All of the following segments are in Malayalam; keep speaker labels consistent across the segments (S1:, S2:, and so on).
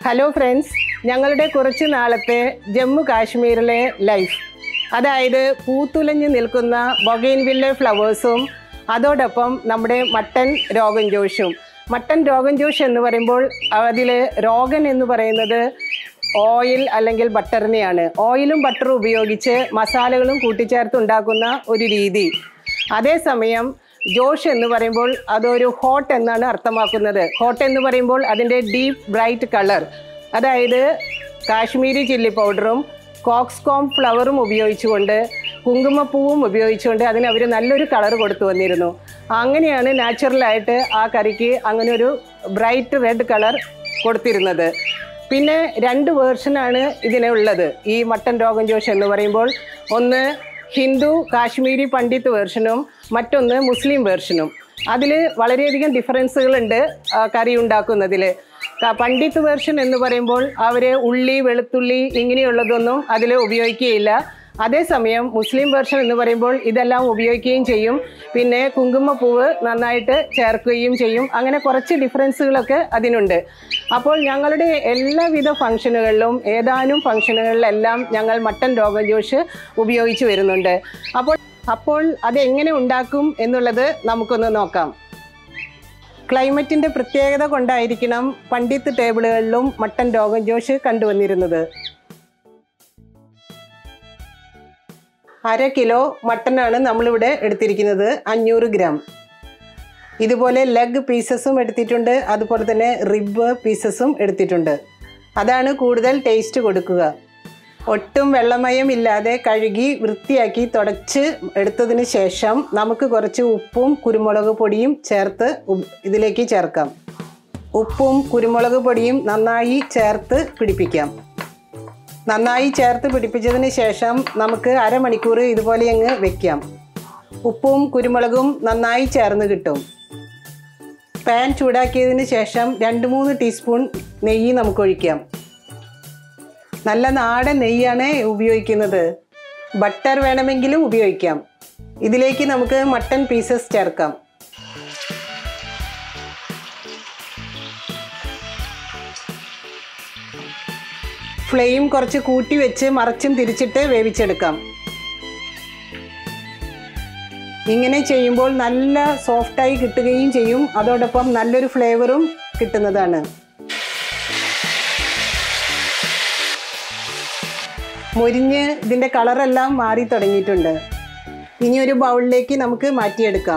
S1: ഹലോ ഫ്രണ്ട്സ് ഞങ്ങളുടെ കുറച്ച് നാളത്തെ ജമ്മു കാശ്മീരിലെ ലൈഫ് അതായത് പൂത്തുലഞ്ഞ് നിൽക്കുന്ന ബൊഗൈൻവില്ലെ ഫ്ലവേഴ്സും അതോടൊപ്പം നമ്മുടെ മട്ടൻ രോഗൻ ജോഷും മട്ടൻ രോഗൻ ജോഷ് എന്ന് പറയുമ്പോൾ അതിൽ രോഗൻ എന്ന് പറയുന്നത് ഓയിൽ അല്ലെങ്കിൽ ബട്ടറിനെയാണ് ഓയിലും ബട്ടറും ഉപയോഗിച്ച് മസാലകളും കൂട്ടിച്ചേർത്ത് ഉണ്ടാക്കുന്ന ഒരു രീതി അതേസമയം ജോഷ് എന്ന് പറയുമ്പോൾ അതൊരു ഹോട്ട് എന്നാണ് അർത്ഥമാക്കുന്നത് ഹോട്ട് എന്ന് പറയുമ്പോൾ അതിൻ്റെ ഡീപ്പ് ബ്രൈറ്റ് കളർ അതായത് കാശ്മീരി ചില്ലി പൗഡറും കോക്സ്കോം ഫ്ലവറും ഉപയോഗിച്ചുകൊണ്ട് കുങ്കുമപ്പൂവും ഉപയോഗിച്ചുകൊണ്ട് അതിന് അവർ നല്ലൊരു കളർ കൊടുത്തു വന്നിരുന്നു അങ്ങനെയാണ് നാച്ചുറലായിട്ട് ആ കറിക്ക് അങ്ങനെ ഒരു ബ്രൈറ്റ് റെഡ് കളർ കൊടുത്തിരുന്നത് പിന്നെ രണ്ട് വേർഷനാണ് ഇതിനുള്ളത് ഈ മട്ടൻ രോഗൻ ജോഷ് എന്ന് പറയുമ്പോൾ ഒന്ന് ഹിന്ദു കാശ്മീരി പണ്ഡിത്ത് വേർഷനും മറ്റൊന്ന് മുസ്ലിം വേർഷനും അതിൽ വളരെയധികം ഡിഫറൻസുകളുണ്ട് ആ, കറി ഉണ്ടാക്കുന്നതിൽ പണ്ഡിത്ത് വേർഷൻ എന്ന് പറയുമ്പോൾ അവർ ഉള്ളി വെളുത്തുള്ളി ഇങ്ങനെയുള്ളതൊന്നും അതിൽ ഉപയോഗിക്കുകയില്ല അതേസമയം മുസ്ലിം വേർഷൻ എന്ന് പറയുമ്പോൾ ഇതെല്ലാം ഉപയോഗിക്കുകയും ചെയ്യും പിന്നെ കുങ്കുമപ്പൂവ് നന്നായിട്ട് ചേർക്കുകയും ചെയ്യും അങ്ങനെ കുറച്ച് ഡിഫറൻസുകളൊക്കെ അതിനുണ്ട് അപ്പോൾ ഞങ്ങളുടെ എല്ലാവിധ ഫംഗ്ഷനുകളിലും ഏതാനും ഫംഗ്ഷനുകളിലെല്ലാം ഞങ്ങൾ മട്ടൻ രോഗൻ ജോഷ് ഉപയോഗിച്ച് വരുന്നുണ്ട് അപ്പോൾ അപ്പോൾ അതെങ്ങനെ ഉണ്ടാക്കും എന്നുള്ളത് നമുക്കൊന്ന് നോക്കാം ക്ലൈമറ്റിൻ്റെ പ്രത്യേകത കൊണ്ടായിരിക്കണം പണ്ഡിത്ത് ടേബിളുകളിലും മട്ടൻ രോഗൻ ജോഷ് കണ്ടുവന്നിരുന്നത് അര കിലോ മട്ടനാണ് നമ്മളിവിടെ എടുത്തിരിക്കുന്നത് അഞ്ഞൂറ് ഗ്രാം ഇതുപോലെ ലെഗ് പീസസും എടുത്തിട്ടുണ്ട് അതുപോലെ തന്നെ റിബ് പീസസും എടുത്തിട്ടുണ്ട് അതാണ് കൂടുതൽ ടേസ്റ്റ് കൊടുക്കുക ഒട്ടും വെള്ളമയം ഇല്ലാതെ കഴുകി വൃത്തിയാക്കി തുടച്ച് എടുത്തതിന് ശേഷം നമുക്ക് കുറച്ച് ഉപ്പും കുരുമുളക് പൊടിയും ചേർത്ത് ഉ- ഇതിലേക്ക് ചേർക്കാം ഉപ്പും കുരുമുളക് പൊടിയും നന്നായി ചേർത്ത് പിടിപ്പിക്കാം നന്നായി ചേർത്ത് പിടിപ്പിച്ചതിന് ശേഷം നമുക്ക് അരമണിക്കൂർ ഇതുപോലെ അങ്ങ് വെക്കാം ഉപ്പും കുരുമുളകും നന്നായി ചേർന്ന് കിട്ടും പാൻ ചൂടാക്കിയതിന് ശേഷം രണ്ട് മൂന്ന് ടീസ്പൂൺ നെയ്യ് നമുക്ക് ഒഴിക്കാം നല്ല നാടൻ നെയ്യാണ് ഉപയോഗിക്കുന്നത് ബട്ടർ വേണമെങ്കിലും ഉപയോഗിക്കാം ഇതിലേക്ക് നമുക്ക് മട്ടൺ പീസസ് ചേർക്കാം ഫ്ലെയിം കുറച്ച് കൂട്ടി വെച്ച് മറച്ചും തിരിച്ചിട്ട് വേവിച്ചെടുക്കാം ഇങ്ങനെ ചെയ്യുമ്പോൾ നല്ല സോഫ്റ്റായി കിട്ടുകയും ചെയ്യും അതോടൊപ്പം നല്ലൊരു ഫ്ലേവറും കിട്ടുന്നതാണ് മുരിഞ്ഞ് ഇതിൻ്റെ കളറെല്ലാം മാറി തുടങ്ങിയിട്ടുണ്ട് ഇനി ഒരു ബൗളിലേക്ക് നമുക്ക് മാറ്റിയെടുക്കാം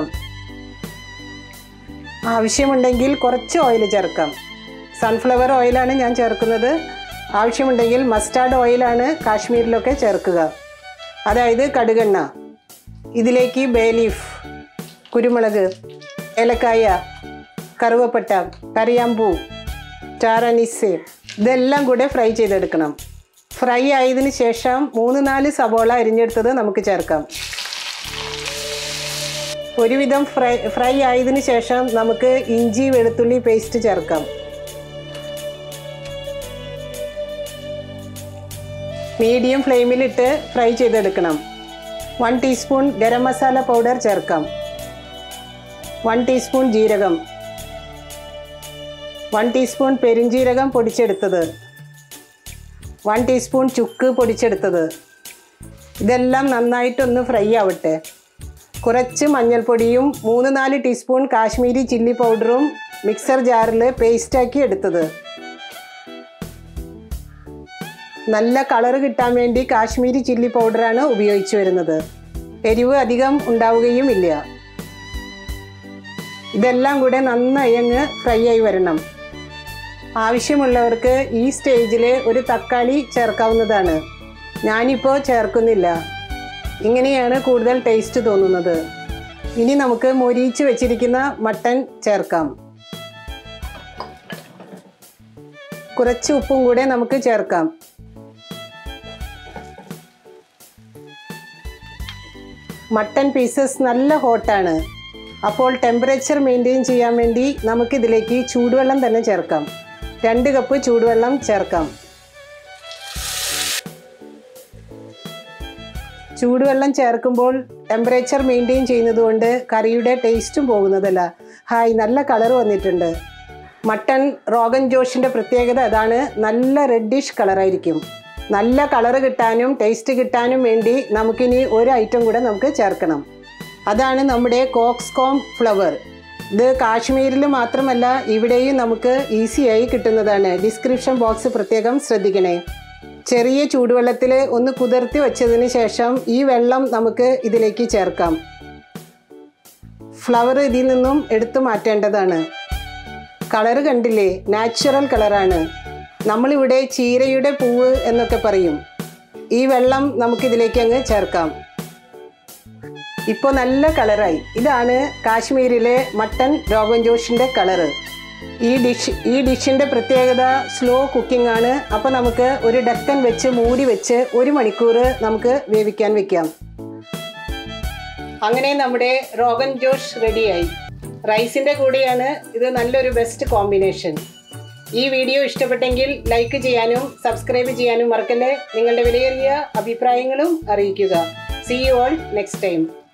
S1: ആവശ്യമുണ്ടെങ്കിൽ കുറച്ച് ഓയിൽ ചേർക്കാം സൺഫ്ലവർ ഓയിലാണ് ഞാൻ ചേർക്കുന്നത് ആവശ്യമുണ്ടെങ്കിൽ മസ്റ്റാർഡ് ഓയിലാണ് കാശ്മീരിലൊക്കെ ചേർക്കുക അതായത് കടുകെണ്ണ ഇതിലേക്ക് ബേ ലീഫ് കുരുമുളക് ഏലക്കായ കറുവപ്പട്ട കറിയാമ്പൂ ടാറനിസ് ഇതെല്ലാം കൂടെ ഫ്രൈ ചെയ്തെടുക്കണം ഫ്രൈ ആയതിനു ശേഷം മൂന്ന് നാല് സവോള അരിഞ്ഞെടുത്തത് നമുക്ക് ചേർക്കാം ഒരുവിധം ഫ്രൈ ഫ്രൈ ആയതിനു ശേഷം നമുക്ക് ഇഞ്ചി വെളുത്തുള്ളി പേസ്റ്റ് ചേർക്കാം മീഡിയം ഫ്ലെയിമിലിട്ട് ഫ്രൈ ചെയ്തെടുക്കണം one teaspoon garam masala powder ചേർക്കാം വൺ ടീസ്പൂൺ ജീരകം വൺ ടീസ്പൂൺ പെരിഞ്ജീരകം പൊടിച്ചെടുത്തത് വൺ ടീസ്പൂൺ ചുക്ക് പൊടിച്ചെടുത്തത് ഇതെല്ലാം നന്നായിട്ടൊന്ന് ഫ്രൈ ആവട്ടെ കുറച്ച് മഞ്ഞൾപ്പൊടിയും മൂന്ന് നാല് ടീസ്പൂൺ കാശ്മീരി ചില്ലി പൗഡറും മിക്സർ ജാറിൽ പേസ്റ്റാക്കി എടുത്തത് നല്ല കളർ കിട്ടാൻ വേണ്ടി കാശ്മീരി ചില്ലി പൗഡറാണ് ഉപയോഗിച്ചു വരുന്നത് എരിവ് അധികം ഉണ്ടാവുകയും ഇല്ല ഇതെല്ലാം കൂടെ നന്നായി അങ്ങ് ഫ്രൈ ആയി വരണം ആവശ്യമുള്ളവർക്ക് ഈ സ്റ്റേജിൽ ഒരു തക്കാളി ചേർക്കാവുന്നതാണ് ഞാനിപ്പോൾ ചേർക്കുന്നില്ല ഇങ്ങനെയാണ് കൂടുതൽ ടേസ്റ്റ് തോന്നുന്നത് ഇനി നമുക്ക് മൊരിയിച്ച് വെച്ചിരിക്കുന്ന മട്ടൻ ചേർക്കാം കുറച്ച് ഉപ്പും കൂടെ നമുക്ക് ചേർക്കാം മട്ടൺ പീസസ് നല്ല ഹോട്ടാണ് അപ്പോൾ ടെമ്പറേച്ചർ മെയിൻറ്റെയിൻ ചെയ്യാൻ വേണ്ടി നമുക്കിതിലേക്ക് ചൂടുവെള്ളം തന്നെ ചേർക്കാം രണ്ട് കപ്പ് ചൂടുവെള്ളം ചേർക്കാം ചൂടുവെള്ളം ചേർക്കുമ്പോൾ ടെമ്പറേച്ചർ മെയിൻറ്റെയിൻ ചെയ്യുന്നത് കൊണ്ട് കറിയുടെ ടേസ്റ്റും പോകുന്നതല്ല ഹായ് നല്ല കളർ വന്നിട്ടുണ്ട് മട്ടൺ റോഗൻ ജോഷിൻ്റെ പ്രത്യേകത അതാണ് നല്ല റെഡിഷ് കളറായിരിക്കും നല്ല കളറ് കിട്ടാനും ടേസ്റ്റ് കിട്ടാനും വേണ്ടി നമുക്കിനി ഒരു ഐറ്റം കൂടെ നമുക്ക് ചേർക്കണം അതാണ് നമ്മുടെ കോക്സ്കോം ഫ്ലവർ ഇത് കാശ്മീരിൽ മാത്രമല്ല ഇവിടെയും നമുക്ക് ഈസിയായി കിട്ടുന്നതാണ് ഡിസ്ക്രിപ്ഷൻ ബോക്സ് പ്രത്യേകം ശ്രദ്ധിക്കണേ ചെറിയ ചൂടുവെള്ളത്തിൽ ഒന്ന് കുതിർത്തി വെച്ചതിന് ശേഷം ഈ വെള്ളം നമുക്ക് ഇതിലേക്ക് ചേർക്കാം ഫ്ലവർ ഇതിൽ നിന്നും എടുത്തു മാറ്റേണ്ടതാണ് കളറ് കണ്ടില്ലേ നാച്ചുറൽ കളറാണ് നമ്മളിവിടെ ചീരയുടെ പൂവ് എന്നൊക്കെ പറയും ഈ വെള്ളം നമുക്കിതിലേക്ക് അങ്ങ് ചേർക്കാം ഇപ്പോൾ നല്ല കളറായി ഇതാണ് കാശ്മീരിലെ മട്ടൺ രോഗൻ ജോഷിൻ്റെ കളറ് ഈ ഡിഷ് ഈ ഡിഷിൻ്റെ പ്രത്യേകത സ്ലോ കുക്കിംഗ് ആണ് അപ്പോൾ നമുക്ക് ഒരു ഡക്കൻ വെച്ച് മൂടി വെച്ച് ഒരു മണിക്കൂർ നമുക്ക് വേവിക്കാൻ വെക്കാം അങ്ങനെ നമ്മുടെ റോഗൻ ജോഷ് റെഡിയായി റൈസിൻ്റെ കൂടെയാണ് ഇത് നല്ലൊരു ബെസ്റ്റ് കോമ്പിനേഷൻ ഈ വീഡിയോ ഇഷ്ടപ്പെട്ടെങ്കിൽ ലൈക്ക് ചെയ്യാനും സബ്സ്ക്രൈബ് ചെയ്യാനും മറക്കല്ലേ നിങ്ങളുടെ വിലയേറിയ അഭിപ്രായങ്ങളും അറിയിക്കുക see you all next time